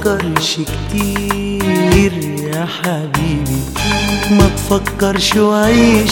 تفكرش كتير يا حبيبي ما تفكرش وعيش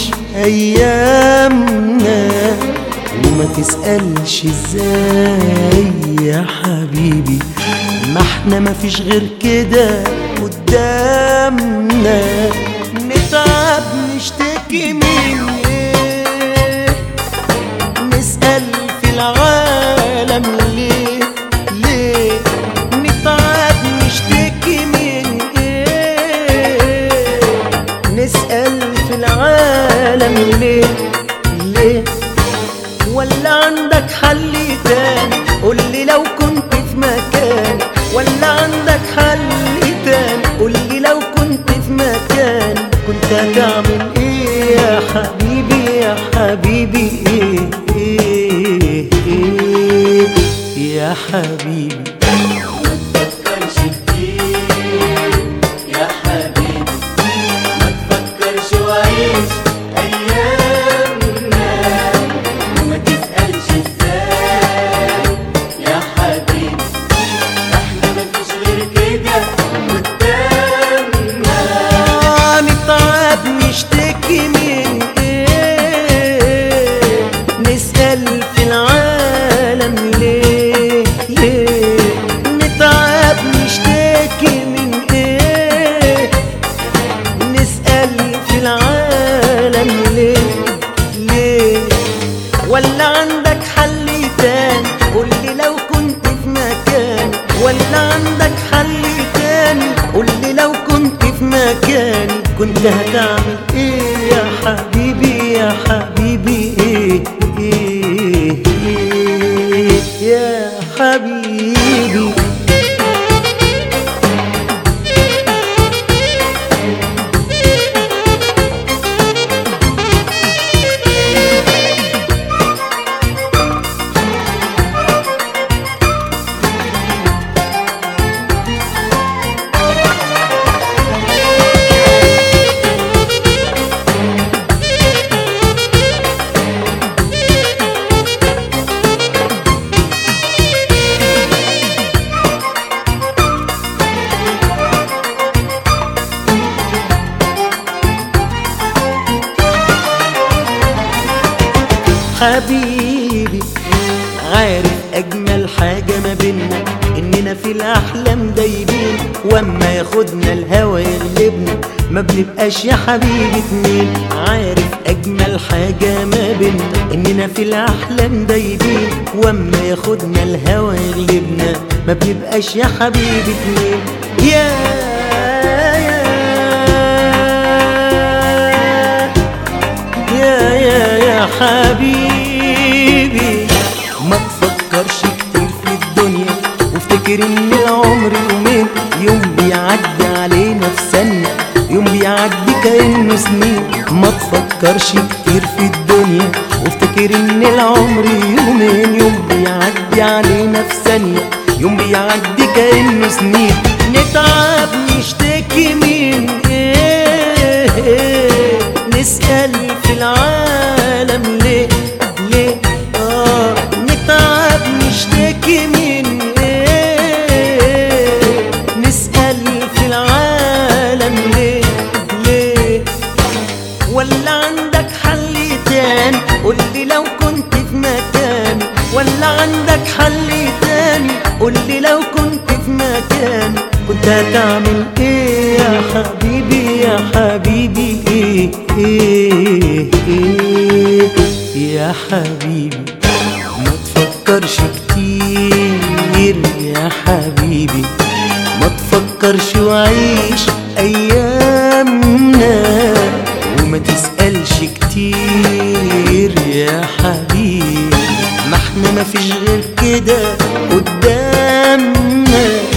ايامنا وما تسألش ازاي يا حبيبي ما احنا مفيش غير كده قدامنا نتعب نشتكي من ايه نسأل في العالم ليه ليه نتعب نشتكي من ايه نسأل في العالم ليه ليه ولا عندك حل تاني قول لي لو كنت في مكاني ولا عندك حل تاني قول لي لو كنت في مكاني كنت هتعمل ايه يا حبيبي يا حبيبي ايه ايه ايه يا حبيبي تفكرش كتير يا حبيبي ما تفكرش وعيش أيامنا وما تسألش ازاي يا حبيبي احنا مفيش غير كده قدامنا نتعب نشتكي من ايه نسأل في العالم ليه ليه نتعب نشتكي من ايه نسأل في العالم ليه ليه ولا عندك حل تاني قول لي لو كنت في مكاني ولا عندك حل تاني قول لي لو كنت في مكاني كنت هتعمل ايه يا حبيبي يا حبيبي ايه ايه, إيه يا حبيبي حبيبي عارف اجمل حاجة ما بينا اننا في الاحلام دايبين واما ياخدنا الهوى يغلبنا ما بنبقاش يا حبيبي اتنين عارف اجمل حاجة ما بينا اننا في الاحلام دايبين واما ياخدنا الهوى يغلبنا ما بنبقاش يا حبيبي اتنين يا يا يا يا يا حبيبي ما تفكرش كتير في الدنيا وافتكر ان العمر يومين يوم بيعدي علينا في ثانية يوم بيعدي كأنه سنين ما تفكرش كتير في الدنيا وافتكر ان العمر يومين يوم بيعدي علينا في ثانية يوم بيعدي كأنه سنين نتعب نشتكي من ايه نسأل في العالم ليه ليه آه نتعب نشتكي من ايه نسأل في العالم ليه ليه ولا عندك حل تاني قول لي لو كنت في مكاني ولا عندك حل تاني قول لي لو كنت في مكاني كنت هتعمل ايه يا حبيبي يا حبيبي ايه ايه ايه يا حبيبي ما تفكرش كتير يا حبيبي ما تفكرش وعيش ايامنا وما تسألش كتير يا حبيبي ما احنا مفيش غير كده قدامنا